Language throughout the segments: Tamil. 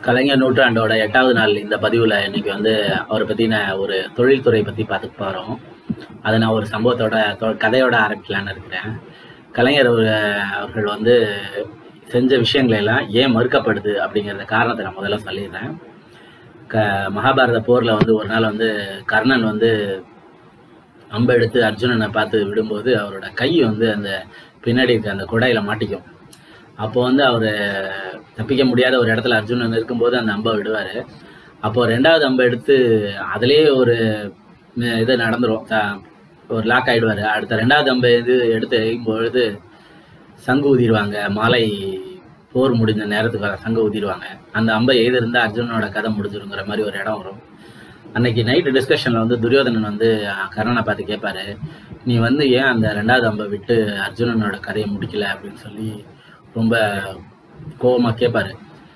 கலைஞர் நூற்றாண்டோட எட்டாவது நாள் இந்த பதிவில் இன்னைக்கு வந்து அவரை பற்றின ஒரு தொழில்துறை பற்றி பார்த்துக்க போகிறோம் அதை நான் ஒரு சம்பவத்தோட தொ- கதையோட ஆரம்பிக்கலான்னு இருக்கிறேன் கலைஞர் அவரு- அவர்கள் வந்து செஞ்ச விஷயங்களை எல்லாம் ஏன் மறுக்கப்படுது அப்படிங்கிற காரணத்தை நான் முதல்ல சொல்லிடுறேன் க மகாபாரத போரில் வந்து ஒரு நாள் வந்து கர்ணன் வந்து அம்பை எடுத்து அர்ஜுனனை பார்த்து விடும்போது அவரோட கை வந்து அந்த பின்னாடி இருக்க அந்த குடையில மாட்டிக்கும் அப்போ வந்து அவர் தப்பிக்க முடியாத ஒரு இடத்துல அர்ஜுனன் இருக்கும்போது அந்த அம்பை விடுவார் அப்போ ரெண்டாவது அம்பை எடுத்து அதுலேயே ஒரு ம- இது நடந்துரும் த- ஒரு லாக் ஆயிடுவார் அடுத்த ரெண்டாவது அம்பை இது எடுத்து எய்யும்பொழுது சங்கு ஊதிடுவாங்க மாலை போர் முடிஞ்ச நேரத்துக்கு சங்கு ஊதிடுவாங்க அந்த அம்பை எய்திருந்தா அர்ஜுனனோட கதை முடிஞ்சிருங்கிற மாதிரி ஒரு இடம் வரும் அன்னைக்கு நைட்டு டிஸ்கஷனில் வந்து துரியோதனன் வந்து அஹ், கர்ணனை பார்த்து கேட்பாரு நீ வந்து ஏன் அந்த ரெண்டாவது அம்பை விட்டு அர்ஜுனனோட கதையை முடிக்கல அப்படின்னு சொல்லி ரொம்ப கோவமாக கேட்பாரு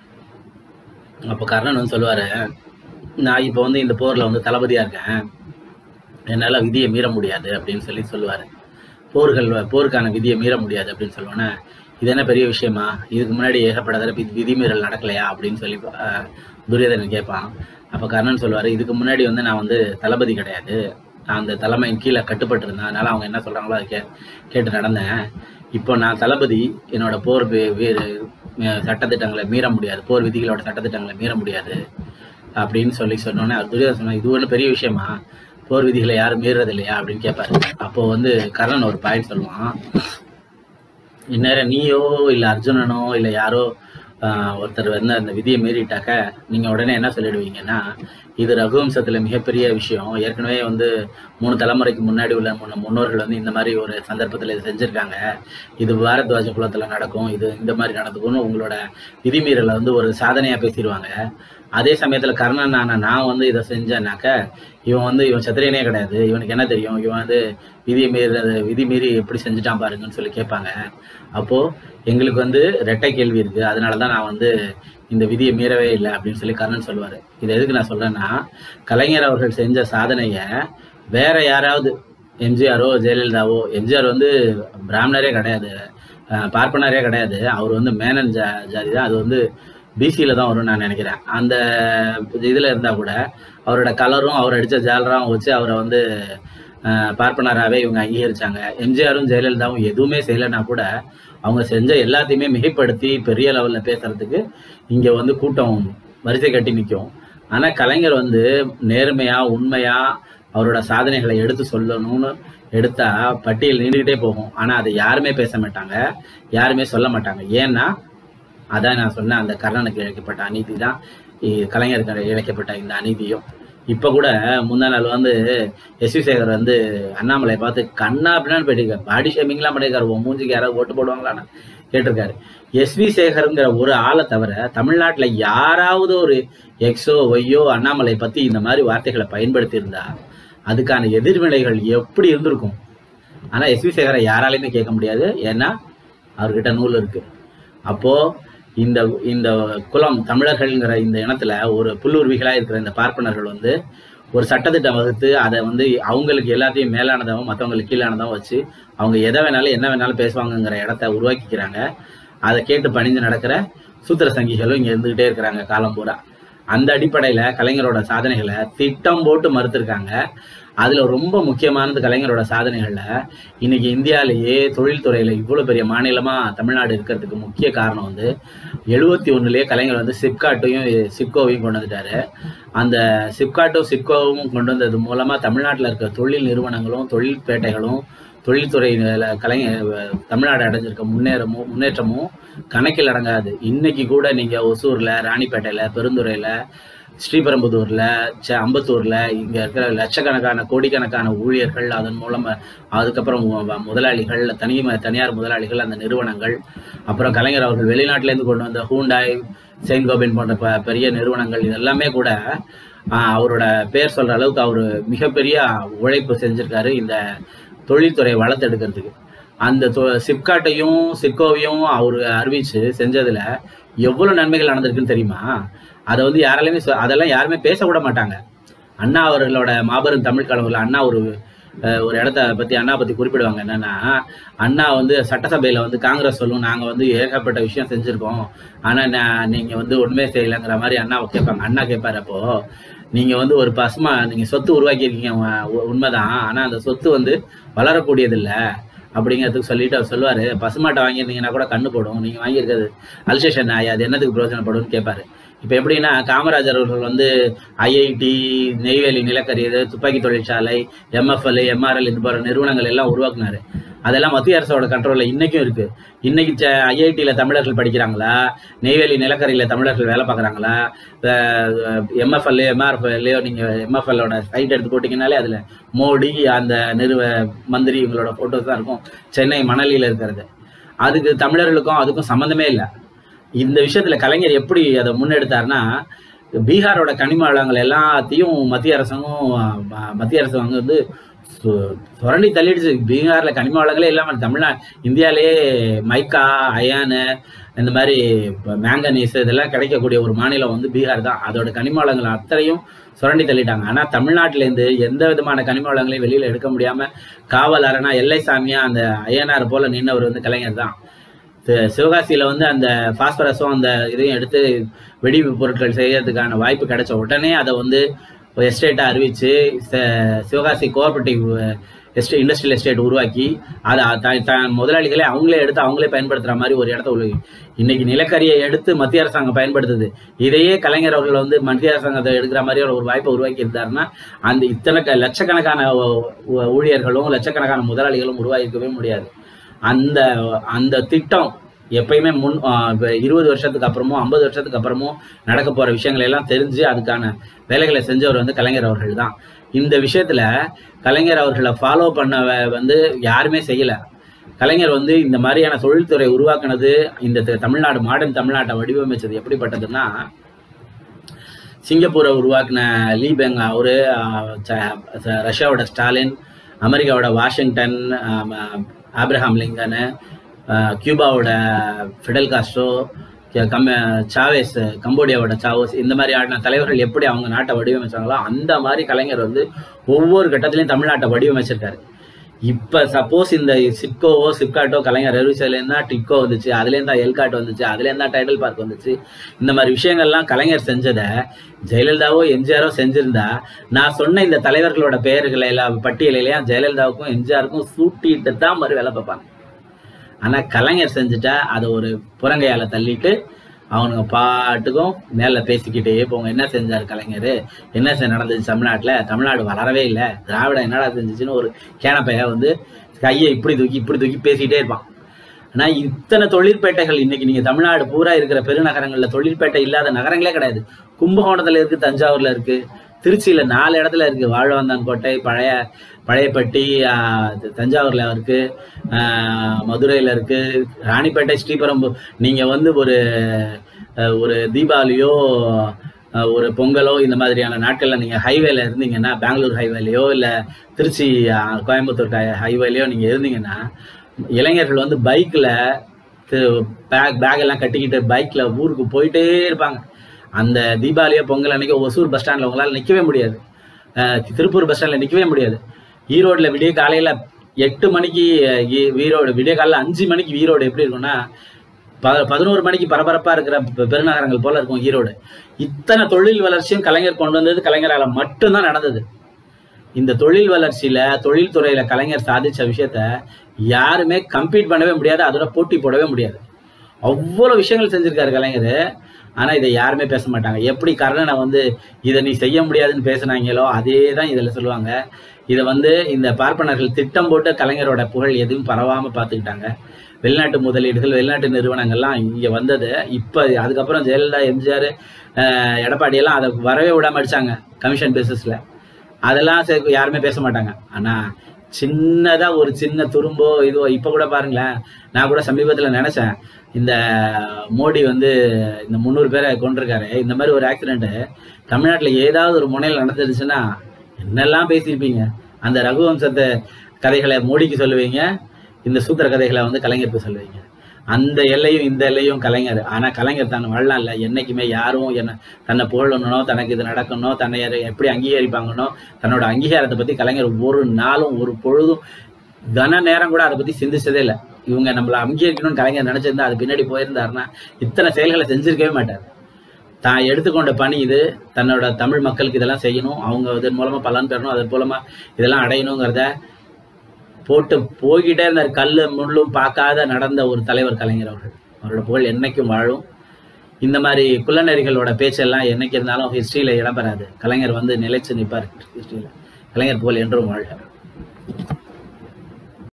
அப்போ கர்ணன் வந்து சொல்லுவாரு நான் இப்போ வந்து இந்த போரில் வந்து தளபதியாக இருக்கேன் என்னால் விதியை மீற முடியாது அப்படின்னு சொல்லி சொல்லுவார் போர்கள் போருக்கான விதியை மீற முடியாது அப்படின்னு சொல்லுவோன்னே இது என்ன பெரிய விஷயமா இதுக்கு முன்னாடி ஏகப்பட்ட தடவை இது விதிமீறல் நடக்கலையா அப்படின்னு சொல்லி அஹ், துரியோதனன் கேட்பான் அப்போ கர்ணன் சொல்லுவார் இதுக்கு முன்னாடி வந்து நான் வந்து தளபதி கிடையாது நான் அந்த தலைமையின் கீழே கட்டுப்பட்டு இருந்தேன் அதனால அவங்க என்ன சொல்கிறாங்களோ அதை கே கேட்டு நடந்தேன் இப்போ நான் தளபதி என்னோட போர் வே- வேறு அஹ், சட்டத்திட்டங்களை மீற முடியாது போர் விதிகளோட சட்டத்திட்டங்களை மீற முடியாது அப்படின்னு சொல்லி சொன்னோன்னே அவர் துரியோதனன் சொன்னா இது ஒன்றும் பெரிய விஷயமா போர் விதிகளை யாரும் மீறுறது இல்லையா அப்படின்னு கேட்பாரு அப்போ வந்து கர்ணன் ஒரு பாயிண்ட் சொல்லுவான் இந்நேரம் நீயோ இல்லை அர்ஜுனனோ இல்லை யாரோ ஆஹ், ஒருத்தர் வந்து அந்த விதியை மீறிட்டாக்க நீங்கள் உடனே என்ன சொல்லிடுவீங்கன்னா இது ரகுவம்சத்தில் மிகப்பெரிய விஷயம் ஏற்கனவே வந்து மூணு தலைமுறைக்கு முன்னாடி உள்ள முன்ன முன்னோர்கள் வந்து இந்த மாதிரி ஒரு சந்தர்ப்பத்தில் இது செஞ்சுருக்காங்க இது பாரத்வாஜ குலத்தில் நடக்கும் இது இந்த மாதிரி நடந்துக்கும்னு உங்களோட விதிமீறலை வந்து ஒரு சாதனையாக பேசிடுவாங்க அதே சமயத்தில் கர்ணன் நான் நான் வந்து இதை செஞ்சேன்னாக்க இவன் வந்து இவன் சத்திரியனே கிடையாது இவனுக்கு என்ன தெரியும் இவன் வந்து விதியை மீறது விதி மீறி எப்படி செஞ்சுட்டான் பாருங்கன்னு சொல்லி கேட்பாங்க அப்போது எங்களுக்கு வந்து ரெட்டை கேள்வி இருக்குது அதனால தான் நான் வந்து இந்த விதியை மீறவே இல்லை அப்படின்னு சொல்லி கர்ணன் சொல்லுவார் இது எதுக்கு நான் சொல்கிறேன்னா கலைஞர் அவர்கள் செஞ்ச சாதனையை வேற யாராவது எம்ஜிஆரோ ஜெயலலிதாவோ எம்ஜிஆர் வந்து பிராமணரே கிடையாது அஹ் பார்ப்பனரே கிடையாது அவர் வந்து மேனன் ஜா ஜாதி தான் அது வந்து பிசியில் தான் வரும்னு நான் நினைக்கிறேன் அந்த இதில் இருந்தால் கூட அவரோட கலரும் அவர் அடித்த ஜாலராகவும் வச்சு அவரை வந்து அஹ், பார்ப்பனராகவே இவங்க அங்கீகரிச்சாங்க எம்ஜிஆரும் ஜெயலலிதாவும் எதுவுமே செய்யலைன்னா கூட அவங்க செஞ்ச எல்லாத்தையுமே மிகைப்படுத்தி பெரிய லெவலில் பேசுறதுக்கு இங்கே வந்து கூட்டம் வரிசை கட்டி நிற்கும் ஆனால் கலைஞர் வந்து நேர்மையாக உண்மையாக அவரோட சாதனைகளை எடுத்து சொல்லணும்னு எடுத்தா பட்டியல் நீண்டுகிட்டே போகும் ஆனால் அதை யாருமே பேச மாட்டாங்க யாருமே சொல்ல மாட்டாங்க ஏன்னா அதான் நான் சொன்னேன் அந்த கர்ணனுக்கு இழைக்கப்பட்ட அநீதி தான் இ- கலைஞருக்கு இழைக்கப்பட்ட இந்த அநீதியும் இப்போ கூட முந்தா நாள் வந்து எஸ் வி சேகர் வந்து அண்ணாமலையை பார்த்து கண்ணா அப்படின்னு போயிட்டு பாடி ஷேமிங்லாம் பண்ணியிருக்காரு உன் மூஞ்சிக்கு யாராவது ஓட்டு போடுவாங்களான்னு கேட்டிருக்காரு எஸ் வி சேகருங்கிற ஒரு ஆளை தவிர தமிழ்நாட்டில் யாராவது ஒரு எக்ஸோ ஒய்யோ அண்ணாமலை பற்றி இந்த மாதிரி வார்த்தைகளை பயன்படுத்தி இருந்தா அதுக்கான எதிர்வினைகள் எப்படி இருந்திருக்கும் ஆனால் எஸ் வி சேகரை யாராலையுமே கேட்க முடியாது ஏன்னா அவர்கிட்ட நூல் இருக்கு அப்போ இந்த இந்த குலம் தமிழர்கள்ங்கிற இந்த இனத்துல ஒரு புல்லுருவிகளா இருக்கிற இந்த பார்ப்பனர்கள் வந்து ஒரு சட்டத்திட்டம் வகுத்து அதை வந்து அவங்களுக்கு எல்லாத்தையும் மேலானதாகவும் மற்றவங்களுக்கு கீழானதாகவும் வச்சு அவங்க எதை வேணாலும் என்ன வேணாலும் பேசுவாங்கங்கிற இடத்த உருவாக்கிக்கிறாங்க அதை கேட்டு பணிந்து நடக்கிற சூத்திர சங்கிகளும் இங்க இருந்துகிட்டே இருக்கிறாங்க காலம் பூரா அந்த அடிப்படையில கலைஞரோட சாதனைகளை திட்டம் போட்டு மறுத்திருக்காங்க அதுல ரொம்ப முக்கியமானது கலைஞரோட சாதனைகள்ல இன்னைக்கு இந்தியாவிலேயே தொழில்துறையில இவ்வளவு பெரிய மாநிலமா தமிழ்நாடு இருக்கிறதுக்கு முக்கிய காரணம் வந்து எழுபத்தி ஒண்ணுலயே கலைஞர் வந்து சிப்காட்டையும் சிப்கோவையும் கொண்டு வந்துட்டாரு அந்த சிப்காட்டும் சிப்கோவும் கொண்டு வந்தது மூலமா தமிழ்நாட்டில் இருக்க தொழில் நிறுவனங்களும் தொழில்பேட்டைகளும் தொழில்துறை கலைஞர் தமிழ்நாடு அடைஞ்சிருக்க முன்னேறமும் முன்னேற்றமும் கணக்கில் அடங்காது இன்னைக்கு கூட நீங்க ஒசூர்ல ராணிப்பேட்டையில பெருந்துறையில ஸ்ரீபெரும்புதூர்ல ச- அம்பத்தூர்ல இங்க இருக்கிற லட்சக்கணக்கான கோடிக்கணக்கான ஊழியர்கள் அதன் மூலமா அதுக்கப்புறம் மு- முதலாளிகள் தனி தனியார் முதலாளிகள் அந்த நிறுவனங்கள் அப்புறம் கலைஞர் அவர்கள் வெளிநாட்டுல இருந்து கொண்டு வந்த ஹூண்டாய் செயின்ட் கோபின் போன்ற ப- பெரிய நிறுவனங்கள் இதெல்லாமே கூட ஆஹ், அவரோட பேர் சொல்ற அளவுக்கு அவர் மிகப்பெரிய உழைப்பு செஞ்சிருக்காரு இந்த தொழில்துறையை வளர்த்தெடுக்கிறதுக்கு அந்த தொ- சிப்காட்டையும் சிப்கோவையும் அவர் அறிவிச்சு செஞ்சதுல எவ்வளவு நன்மைகள் நடந்திருக்குன்னு தெரியுமா அதை வந்து யாராலையுமே சொ- அதெல்லாம் யாருமே பேச கூட மாட்டாங்க அண்ணா அவர்களோட மாபெரும் தமிழ் கனவுல அண்ணா ஒரு அஹ், ஒரு இடத்த பத்தி அண்ணா பத்தி குறிப்பிடுவாங்க என்னன்னா அண்ணா வந்து சட்டசபையில வந்து காங்கிரஸ் சொல்லும் நாங்க வந்து ஏகப்பட்ட விஷயம் செஞ்சிருக்கோம் ஆனா நான் நீங்க வந்து ஒண்ணுமே செய்யலைங்கிற மாதிரி அண்ணாவை கேட்பாங்க அண்ணா கேட்பாரு அப்போ நீங்க வந்து ஒரு பசுமா நீங்க சொத்து உருவாக்கியிருக்கீங்க உ- உண்மைதான் ஆனா அந்த சொத்து வந்து வளரக்கூடியது இல்ல அப்படிங்கிறதுக்கு சொல்லிட்டு அவர் சொல்லுவாரு பசுமாட்டை வாங்கியிருந்தீங்கன்னா கூட கண்ணு போடும் நீங்க வாங்கியிருக்கிறது அல்சேஷன் ஆகி அது என்னத்துக்கு பிரயோஜனப்படும்னு கேட்பாரு இப்போ எப்படின்னா காமராஜர் அவர்கள் வந்து ஐஐடி நெய்வேலி நிலக்கரி இது துப்பாக்கி தொழிற்சாலை எம்எஃப்எல் எம்ஆர்எல் இது போன்ற நிறுவனங்கள் எல்லாம் உருவாக்குனாரு அதெல்லாம் மத்திய அரசோட கண்ட்ரோலில் இன்னைக்கும் இருக்கு இன்னைக்கு ஐஐடியில தமிழர்கள் படிக்கிறாங்களா நெய்வேலி நிலக்கரியில தமிழர்கள் வேலை பார்க்குறாங்களா எம்எஃப்எல் எம்ஆர்எஃப்லையோ நீங்க எம்எஃப்எல்லோட சைட் எடுத்து போட்டிங்கனாலே அதுல மோடி அந்த நிறுவ மந்திரி இவங்களோட போட்டோஸ் தான் இருக்கும் சென்னை மணலியில் இருக்கிறது அதுக்கு தமிழர்களுக்கும் அதுக்கும் சம்மந்தமே இல்லை இந்த விஷயத்துல கலைஞர் எப்படி அதை முன்னெடுத்தாருன்னா பீகாரோட கனிம வளங்கள் எல்லாத்தையும் மத்திய அரசாங்கம் ம- மத்திய அரசாங்கம் வந்து சு- சுரண்டி தள்ளிடுச்சு பீகார்ல கனிம வளங்களே இல்லாம தமிழ்நா இந்தியாவிலேயே மைக்கா அயானு இந்த மாதிரி மேங்கனீஸ் இதெல்லாம் கிடைக்கக்கூடிய ஒரு மாநிலம் வந்து பீகார் தான் அதோட கனிம வளங்கள் அத்தனையும் சுரண்டி தள்ளிட்டாங்க ஆனா தமிழ்நாட்டுல இருந்து எந்த விதமான கனிம வளங்களையும் வெளியில எடுக்க முடியாம காவல் அரணா எல்லை சாமியா அந்த அய்யனார் போல நின்னவர் வந்து கலைஞர் தான் சி- சிவகாசியில வந்து அந்த பாஸ்பரஸும் அந்த இதையும் எடுத்து வெடி பொருட்கள் செய்யறதுக்கான வாய்ப்பு கிடைச்ச உடனே அதை வந்து எஸ்டேட்டை அறிவிச்சு ச- சிவகாசி கோஆபரேட்டிவ் எஸ்டே இண்டஸ்ட்ரியல் எஸ்டேட் உருவாக்கி அதை த- த- முதலாளிகளே அவங்களே எடுத்து அவங்களே பயன்படுத்துற மாதிரி ஒரு இடத்த உருவாக்கி இன்னைக்கு நிலக்கரியை எடுத்து மத்திய அரசாங்கம் பயன்படுத்துது இதையே கலைஞர் அவர்கள் வந்து மத்திய அரசாங்கத்தை எடுக்கிற மாதிரி ஒரு வாய்ப்பை உருவாக்கி இருந்தாருன்னா அந்த இத்தனை க- லட்சக்கணக்கான ஊ- ஊ- ஊழியர்களும் லட்சக்கணக்கான முதலாளிகளும் உருவாகிருக்கவே முடியாது அந்த அந்த திட்டம் எப்பயுமே முன் ஆஹ் இப்ப இருபது வருஷத்துக்கு அப்புறமும் ஐம்பது வருஷத்துக்கு அப்புறமும் நடக்க போற விஷயங்களை எல்லாம் தெரிஞ்சு அதுக்கான வேலைகளை செஞ்சவர் வந்து கலைஞர் அவர்கள் தான் இந்த விஷயத்துல கலைஞர் அவர்களை ஃபாலோ பண்ண வ- வந்து யாருமே செய்யல கலைஞர் வந்து இந்த மாதிரியான தொழில்துறை உருவாக்குனது இந்த த- தமிழ்நாடு மாடர்ன் தமிழ்நாட்டை வடிவமைச்சது எப்படிப்பட்டதுன்னா சிங்கப்பூரை உருவாக்குன லீ பெங் அவரு ஆஹ், ச- ச- ரஷ்யாவோட ஸ்டாலின் அமெரிக்காவோட வாஷிங்டன் ஆம், ஆப்ரஹாம் லிங்கனு ஆஹ், கியூபாவோட ஃபிடல் காஸ்ட்ரோ கே- கம் சாவேஸ் கம்போடியாவோட சாவோஸ் இந்த மாதிரி ஆடின தலைவர்கள் எப்படி அவங்க நாட்டை வடிவமைச்சாங்களோ அந்த மாதிரி கலைஞர் வந்து ஒவ்வொரு கட்டத்திலையும் தமிழ்நாட்டை வடிவமைச்சிருக்காரு இப்ப சப்போஸ் இந்த சிப்கோவோ சிப்காட்டோ கலைஞர் அறிவிச்சதுலேருந்து தான் டிட்கோ வந்துச்சு அதுலேருந்து தான் எல்காட் வந்துச்சு அதுலேருந்து தான் டைடல் பார்க் வந்துச்சு இந்த மாதிரி விஷயங்கள்லாம் கலைஞர் செஞ்சதை ஜெயலலிதாவோ எம்ஜிஆரோ செஞ்சிருந்தா நான் சொன்ன இந்த தலைவர்களோட பெயர்களை எல்லாம் பட்டியலையும் ஜெயலலிதாவுக்கும் எம்ஜிஆருக்கும் சூட்டிட்டு தான் மாதிரி வேலை பார்ப்பாங்க ஆனா கலைஞர் செஞ்சுட்டா அதை ஒரு புறங்கையால தள்ளிட்டு அவனுங்க பாட்டுக்கும் மேல பேசிக்கிட்டே போங்க என்ன செஞ்சாரு கலைஞர் என்ன செ- நடந்துச்சு தமிழ்நாட்டுல தமிழ்நாடு வளரவே இல்லை திராவிடம் என்னடா செஞ்சுச்சுன்னு ஒரு கேனப்பைய வந்து கையை இப்படி தூக்கி இப்படி தூக்கி பேசிக்கிட்டே இருப்பான் ஆனா இத்தனை தொழிற்பேட்டைகள் இன்னைக்கு நீங்க தமிழ்நாடு பூரா இருக்கிற பெருநகரங்கள்ல தொழிற்பேட்டை இல்லாத நகரங்களே கிடையாது கும்பகோணத்துல இருக்கு தஞ்சாவூர்ல இருக்கு திருச்சியில நாலு இடத்துல இருக்கு வாழவந்தான் கோட்டை பழைய பழையப்பட்டி ஆஹ், த- தஞ்சாவூர்ல இருக்கு ஆஹ், மதுரையில இருக்கு ராணிப்பேட்டை ஸ்ரீபெரும்பு நீங்க வந்து ஒரு அஹ், ஒரு தீபாவளியோ அஹ், ஒரு பொங்கலோ இந்த மாதிரியான நாட்கள்ல நீங்க ஹைவேல இருந்தீங்கன்னா பெங்களூர் ஹைவேலையோ இல்ல திருச்சி அஹ், கோயம்புத்தூர் ஹைவேலையோ நீங்க இருந்தீங்கன்னா இளைஞர்கள் வந்து பைக்ல பேக் பேக் எல்லாம் கட்டிக்கிட்டு பைக்ல ஊருக்கு போயிட்டே இருப்பாங்க அந்த தீபாவளியோ பொங்கல் அன்னைக்கு ஒசூர் பஸ் ஸ்டாண்ட்ல உங்களால நிக்கவே முடியாது அஹ் திருப்பூர் பஸ் ஸ்டாண்ட்ல நிக்கவே முடியாது ஈரோட்ல விடிய காலையில எட்டு மணிக்கு அஹ், ஈ- ஈரோடு விடிய காலையில அஞ்சு மணிக்கு ஈரோடு எப்படி இருக்கும்னா ப பதினோரு மணிக்கு பரபரப்பா இருக்கிற பெ- பெருநகரங்கள் போல இருக்கும் ஈரோடு இத்தனை தொழில் வளர்ச்சியும் கலைஞர் கொண்டு வந்தது கலைஞரால மட்டும்தான் நடந்தது இந்த தொழில் வளர்ச்சியில தொழில்துறையில கலைஞர் சாதிச்ச விஷயத்த யாருமே கம்பீட் பண்ணவே முடியாது அதோட போட்டி போடவே முடியாது அவ்வளவு விஷயங்கள் செஞ்சிருக்காரு கலைஞர் ஆனா இதை யாருமே பேச மாட்டாங்க எப்படி கர்ணனை வந்து இதை நீ செய்ய முடியாதுன்னு பேசுனாங்களோ அதே தான் இதுல சொல்லுவாங்க இதை வந்து இந்த பார்ப்பனர்கள் திட்டம் போட்டு கலைஞரோட புகழ் எதுவும் பரவாம பார்த்துக்கிட்டாங்க வெளிநாட்டு முதலீடுகள் வெளிநாட்டு நிறுவனங்கள்லாம் இங்க வந்தது இப்ப அதுக்கப்புறம் ஜெயலலிதா எம்ஜிஆர் எடப்பாடி எல்லாம் அதை வரவே விடாம அடிச்சாங்க கமிஷன் பேசிஸ்ல அதெல்லாம் சரி, யாருமே பேச மாட்டாங்க ஆனா சின்னதா ஒரு சின்ன துரும்போ இதுவோ இப்ப கூட பாருங்களேன் நான் கூட சமீபத்துல நினைச்சேன் இந்த மோடி வந்து இந்த முந்நூறு பேரை கொண்டிருக்காரு இந்த மாதிரி ஒரு ஆக்சிடென்ட் தமிழ்நாட்டுல ஏதாவது ஒரு முனையில் நடந்துருச்சுன்னா என்னெல்லாம் பேசியிருப்பீங்க அந்த ரகுவம்சத்தை கதைகளை மோடிக்கு சொல்லுவீங்க இந்த சூத்திர கதைகளை வந்து கலைஞருக்கு சொல்லுவீங்க அந்த எல்லையும் இந்த எல்லையும் கலைஞர் ஆனா கலைஞர் தான் வாழலாம் இல்லை என்னைக்குமே யாரும் என்ன தன்னை புகழணும் தனக்கு இது நடக்கணும் தன்னை யாரு எப்படி அங்கீகரிப்பாங்கன்னோ தன்னோட அங்கீகாரத்தை பத்தி கலைஞர் ஒரு நாளும் ஒரு பொழுதும் கன நேரம் கூட அதை பத்தி சிந்திச்சதே இல்லை இவங்க நம்மள அங்கீகரிக்கணும்னு கலைஞர் நினைச்சிருந்தா அது பின்னாடி போயிருந்தாருன்னா இத்தனை செயல்களை செஞ்சிருக்கவே மாட்டார் தான் எடுத்துக்கொண்ட பணி இது தன்னோட தமிழ் மக்களுக்கு இதெல்லாம் செய்யணும் அவங்க இதன் மூலமா பலன் பெறணும் அதன் மூலமா இதெல்லாம் அடையணுங்கிறத போட்டு போய்கிட்டே இருந்த கல்லு முள்ளும் பார்க்காத நடந்த ஒரு தலைவர் கலைஞர் அவர்கள் அவரோட புகழ் என்னைக்கும் வாழும் இந்த மாதிரி குள்ளநெறிகளோட பேச்செல்லாம் என்னைக்கு இருந்தாலும் ஹிஸ்டரியில இடம்பெறாது கலைஞர் வந்து நிலைச்சு நிற்பார் ஹிஸ்டரியில கலைஞர் புகழ் என்றும் வாழ்க